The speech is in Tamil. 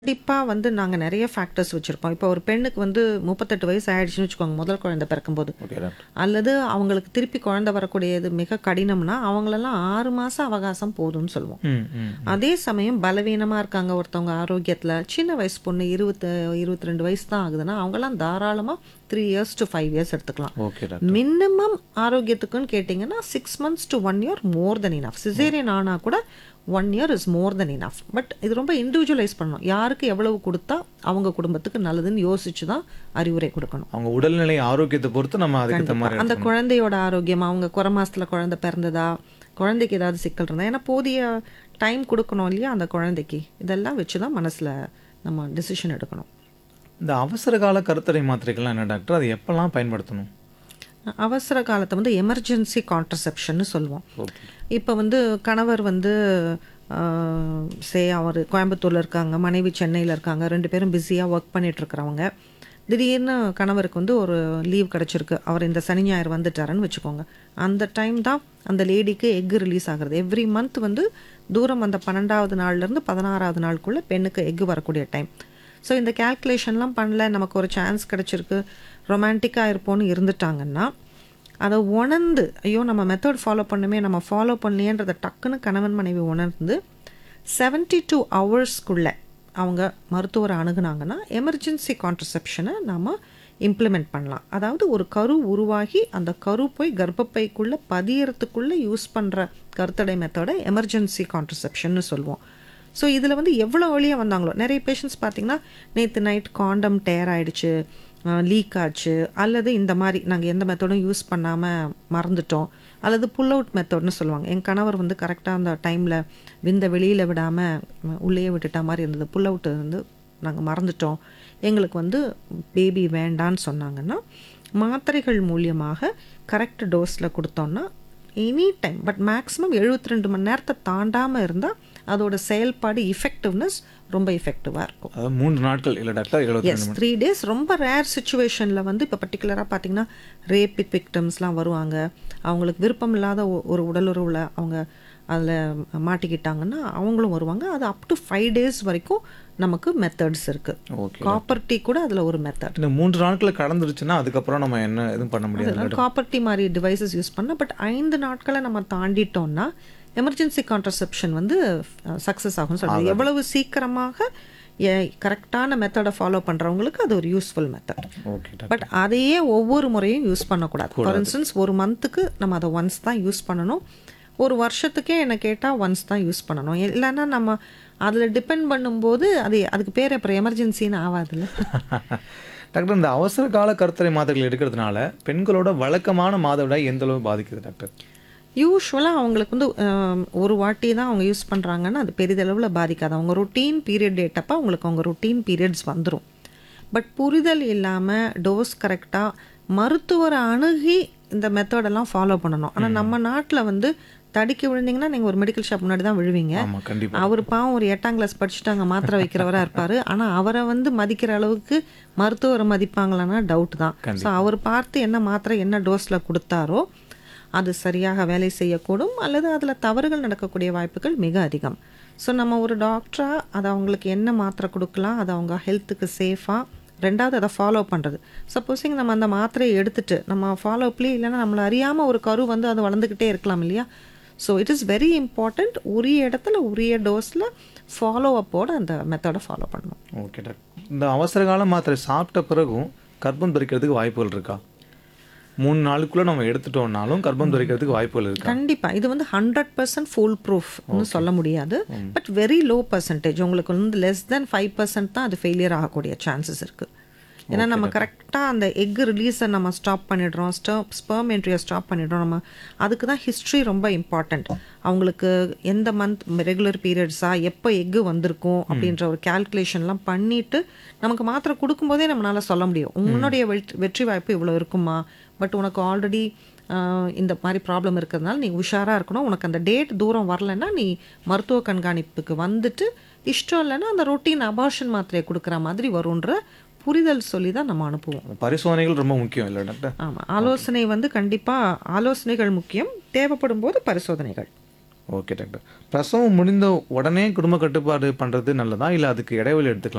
கண்டிப்பா வந்து நாங்க நெறைய ஃபேக்டர்ஸ் வச்சிருப்போம். இப்போ ஒரு பெண்ணுக்கு வந்து 38 வயசு ஆயிடுச்சுன்னு வச்சுக்கோங்க, முதல் குழந்தை பிறக்கும்போது. Okay doctor. அல்லது அவங்களுக்கு திருப்பி குழந்தை வரக்கூடியது மிக கடினம்னா, அவங்களெல்லாம் 6 மாசம் அவகாசம் போதும்னு சொல்லுவோம். ம், ம். அதே சமயம் பலவீனமா இருக்காங்க ஒருத்தவங்க ஆரோக்கியத்துல, சின்ன வயசு பொண்ணு 20 22 வயசு தான் ஆகுதுன்னா, அவங்கலாம் தாராளமா 3 இயர்ஸ் டூ 5 இயர்ஸ் எடுத்துக்கலாம். Okay doctor. மினிமம் ஆரோக்கியத்துக்குன்னு கேட்டிங்கன்னா 6 months to 1 year more than enough. Caesarean ஆனா கூட 1 year is more than enough. But இது ரொம்ப இண்டிவிஜுவலைஸ் பண்ணணும். யாருக்கு எவ்வளவு குடுத்தா அவங்க குடும்பத்துக்கு நல்லதுன்னு யோசிச்சு தான் அறிவுரை குடுக்கணும். அவங்க உடல்நிலை ஆரோக்கியத்தை பொறுத்து நம்ம அதுக்கு ஏத்த கண்டிப்பா. மாதிரி அந்த எடுத்துக்கணும். குழந்தையோட ஆரோக்கியம், அவங்க குறை மாசத்துல குழந்தை பிறந்ததா, குழந்தைக்கு ஏதாவது சிக்கல் இருந்தா, ஏன்னா போதிய டைம் குடுக்கணும் இல்லையா அந்த குழந்தைக்கு. இதெல்லாம் வச்சு தான் மனசுல நம்ம டிசிஷன் எடுக்கணும். இந்த அவசர கால கருத்தடை மாத்திரைகள்லாம் என்ன டாக்டர்? அது எப்பலாம் பயன்படுத்தணும்? அவசர காலத்தை வந்து எமர்ஜென்சி கான்ட்ரசெப்ஷன்னு சொல்லுவோம். ஓகே. இப்போ வந்து கணவர் வந்து சே அவர் கோயம்புத்தூர்ல இருக்காங்க, மனைவி சென்னையில இருக்காங்க. 2 பேரும் பிஸியா ஒர்க் பண்ணிட்டு இருக்கிறவங்க. திடீர்னு கணவருக்கு வந்து ஒரு லீவ் கிடைச்சிருக்கு. அவர் இந்த சனி ஞாயிறு வந்துட்டாருன்னு வச்சுக்கோங்க. அந்த டைம் தான் அந்த லேடிக்கு எக் ரிலீஸ் ஆகுறது. எவ்ரி மந்த் வந்து தூரம் அந்த 12வது நாள்ல இருந்து 16வது நாளுக்குள்ள பெண்ணுக்கு எக் வரக்கூடிய டைம். ஸோ இந்த கால்குலேஷன்லாம் பண்ணல, நமக்கு ஒரு சான்ஸ் கிடைச்சிருக்கு, ரொமான்டிக்கா இருப்போம்னு இருந்துட்டாங்கன்னா, அதை உணர்ந்து ஐயோ நம்ம மெத்தட் ஃபாலோ பண்ணுமே நம்ம ஃபாலோ பண்ணலையேன்றதை டக்குன்னு கணவன் மனைவி உணர்ந்து 72 ஹவர்ஸ்க்குள்ள அவங்க மருத்துவரை அணுகுனாங்கன்னா எமர்ஜென்சி கான்ட்ரசெப்ஷனை நாம இம்ப்ளிமெண்ட் பண்ணலாம். அதாவது ஒரு கரு உருவாகி அந்த கரு போய் கர்ப்பப்பைக்குள்ள பதியறதுக்குள்ள யூஸ் பண்ற கருத்தடை மெத்தடை எமர்ஜென்சி கான்ட்ரசெப்ஷன்னு சொல்லுவோம். ஸோ இதில் வந்து எவ்வளோ வழியா வந்தாங்களோ நிறைய பேஷண்ட்ஸ் பார்த்தீங்கன்னா நேற்று நைட் காண்டம் டேர் ஆயிடுச்சு லீக் ஆச்சு அல்லது இந்த மாதிரி நாங்கள் எந்த மெத்தடும் யூஸ் பண்ணாமல் மறந்துட்டோம் அல்லது புல் அவுட் மெத்தட்னு சொல்லுவாங்க என் கணவர் வந்து கரெக்டாக அந்த டைமில் விந்த வெளியில் விடாமல் உள்ளேயே விட்டுட்ட மாதிரி இருந்தது புல் அவுட் வந்து நாங்கள் மறந்துட்டோம் எங்களுக்கு வந்து பேபி வேண்டான்னு சொன்னாங்கன்னா மாத்திரைகள் மூலியமாக கரெக்ட் டோஸில் கொடுத்தோன்னா எனி டைம் பட் மேக்ஸிமம் 72 மணி நேரத்தை தாண்டாமல் இருந்தால் அதோட செயல்பாடு இஃபெக்டிவ்னஸ் ரொம்ப இஃபெக்டிவாக இருக்கும் அதாவது 3 நாட்கள் இல்ல டாக்டர்? 72 எஸ் மணி த்ரீ டேஸ் ரொம்ப ரேர் சுச்சுவேஷனில் வந்து இப்போ பர்டிகுலராக பார்த்தீங்கன்னா ரேப் விக்டம்ஸ்லாம் வருவாங்க அவங்களுக்கு விருப்பம் இல்லாத ஒ- ஒரு உடலுறவில் அவங்க அதில் மாட்டிக்கிட்டாங்கன்னா அவங்களும் வருவாங்க அது அப் டு ஃபைவ் டேஸ் வரைக்கும் நமக்கு மெத்தட்ஸ் இருக்கு ஓகே. காப்பர் டீ கூட அதில் ஒரு மெத்தட் இந்த 3 நாட்கள் கடந்துருச்சுன்னா அதுக்கப்புறம் நம்ம என்ன எதுவும் பண்ண முடியாது அதனால காப்பர் டீ மாதிரி டிவைசஸ் யூஸ் பண்ண பட் ஐந்து நாட்களை நம்ம தாண்டிட்டோம்னா எமர்ஜென்சி கான்ட்ரசெப்ஷன் வந்து சக்ஸஸ் ஆகும்னு சொல்லுவாங்க எவ்வளவு சீக்கிரமாக கரெக்டான மெத்தடை ஃபாலோ பண்ணுறவங்களுக்கு அது ஒரு useful method okay doctor. But அதையே ஒவ்வொரு முறையும் யூஸ் பண்ணக்கூடாது ஃபார் இன்ஸ்டன்ஸ் ஒரு மந்த்துக்கு நம்ம அதை ஒன்ஸ் தான் யூஸ் பண்ணணும் ஒரு வருஷத்துக்கே என்ன கேட்டால் ஒன்ஸ் தான் யூஸ் பண்ணணும் இல்லைன்னா நம்ம அதில் டிபெண்ட் பண்ணும்போது அது அதுக்கு பேர் அப்புறம் எமர்ஜென்சின்னு ஆகாதுல்ல டாக்டர் இந்த அவசர கால கருத்தடை மாத்திரைகள் எடுக்கிறதுனால பெண்களோட வழக்கமான மாதவிடாய் எந்த அளவு பாதிக்குது டாக்டர்? யூஸ்வலாக அவங்களுக்கு வந்து அஹ், ஒரு வாட்டி தான் அவங்க யூஸ் பண்ணுறாங்கன்னா அது பெரிதளவில் பாதிக்காது அவங்க ரொட்டீன் பீரியட் டேட்டப்போ அவங்களுக்கு அவங்க ரொட்டீன் பீரியட்ஸ் வந்துடும் பட் புரிதல் இல்லாமல் டோஸ் கரெக்டாக மருத்துவரை அணுகி இந்த மெத்தடெல்லாம் ஃபாலோ பண்ணணும் ஆனால் நம்ம நாட்டில் வந்து தடுக்கி விழுந்தீங்கன்னா நீங்கள் ஒரு மெடிக்கல் ஷாப் முன்னாடி தான் விழுவீங்க ஆமா கண்டிப்பா. அவர் பாவம் ஒரு எட்டாம் கிளாஸ் படிச்சுட்டு அங்கே மாத்திரை வைக்கிறவராக இருப்பார் ஆனால் அவரை வந்து மதிக்கிற அளவுக்கு மருத்துவரை மதிப்பாங்களான்னா டவுட் தான் ஸோ அவர் பார்த்து என்ன மாத்திரை என்ன டோஸில் கொடுத்தாரோ அது சரியாக வேலை செய்யக்கூடும் அல்லது அதில் தவறுகள் நடக்கக்கூடிய வாய்ப்புகள் மிக அதிகம் ஸோ நம்ம ஒரு டாக்டராக அது அவங்களுக்கு என்ன மாத்திரை கொடுக்கலாம் அது அவங்க ஹெல்த்துக்கு சேஃபாக ரெண்டாவது அதை ஃபாலோ பண்ணுறது சப்போஸிங் நம்ம அந்த மாத்திரையை எடுத்துட்டு நம்ம ஃபாலோ அப்லேயே இல்லைன்னா நம்மளை அறியாமல் ஒரு கரு வந்து அது வளர்ந்துக்கிட்டே இருக்கலாம் இல்லையா so it is very important உரிய இடத்துல உரிய டோஸில் ஃபாலோ அப்போட அந்த மெத்தடை ஃபாலோ பண்ணணும் ஓகே டாக்டர். இந்த அவசர கால மாத்திரை சாப்பிட்ட பிறகும் கர்ப்பம் தரிக்கிறதுக்கு வாய்ப்புகள் இருக்கா? மூணு நாளுக்குள்ள நம்ம எடுத்துட்டோம்னாலும் கர்ப்பம் தரிக்கிறதுக்கு வாய்ப்புகள் இருக்கா? கண்டிப்பாக இது வந்து ஹண்ட்ரட் பர்சன்ட் ஃபுல் ப்ரூஃப்னு சொல்ல முடியாது பட் வெரி லோ பர்சன்டேஜ் உங்களுக்கு வந்து லெஸ் தென் ஃபைவ் பர்சன்ட் தான் அது ஃபெயிலியர் ஆகக்கூடிய சான்சஸ் இருக்குது ஏன்னா நம்ம கரெக்டாக அந்த எக் ரிலீஸை நம்ம ஸ்டாப் பண்ணிடுறோம் ஸ்டாப் ஸ்பெர்ம் என்ட்ரியை ஸ்டாப் பண்ணிடுறோம் நம்ம அதுக்கு தான் ஹிஸ்ட்ரி ரொம்ப இம்பார்ட்டண்ட் அவங்களுக்கு எந்த மந்த் ரெகுலர் பீரியட்ஸா எப்போ எக்கு வந்திருக்கும் அப்படின்ற ஒரு கால்குலேஷன்லாம் பண்ணிட்டு நமக்கு மாத்திரை கொடுக்கும்போதே நம்மளால சொல்ல முடியும் உன்னுடைய வெற்றி வெற்றி வாய்ப்பு இவ்வளோ இருக்குமா பட் உனக்கு ஆல்ரெடி இந்த மாதிரி ப்ராப்ளம் இருக்கிறதுனால நீ உஷாராக இருக்கணும் உனக்கு அந்த டேட் தூரம் வரலைன்னா நீ மருத்துவ கண்காணிப்புக்கு வந்துட்டு இஷ்டம் இல்லைன்னா அந்த ரொட்டீன் அபார்ஷன் மாத்திரையை கொடுக்குற மாதிரி வரும்ன்ற புரிதல் சொல்லி தான் நம்ம அனுப்புவோம் பரிசோதனைகள் ரொம்ப முக்கியம் இல்லை டாக்டர்? ஆமாம் ஆலோசனை வந்து கண்டிப்பாக ஆலோசனைகள் முக்கியம் தேவைப்படும் போது பரிசோதனைகள் ஓகே டாக்டர். பிரசவம் முடிந்த உடனே குடும்ப கட்டுப்பாடு பண்றது நல்லதா இல்ல அதுக்கு இடைவெளி எடுத்துக்கலாம்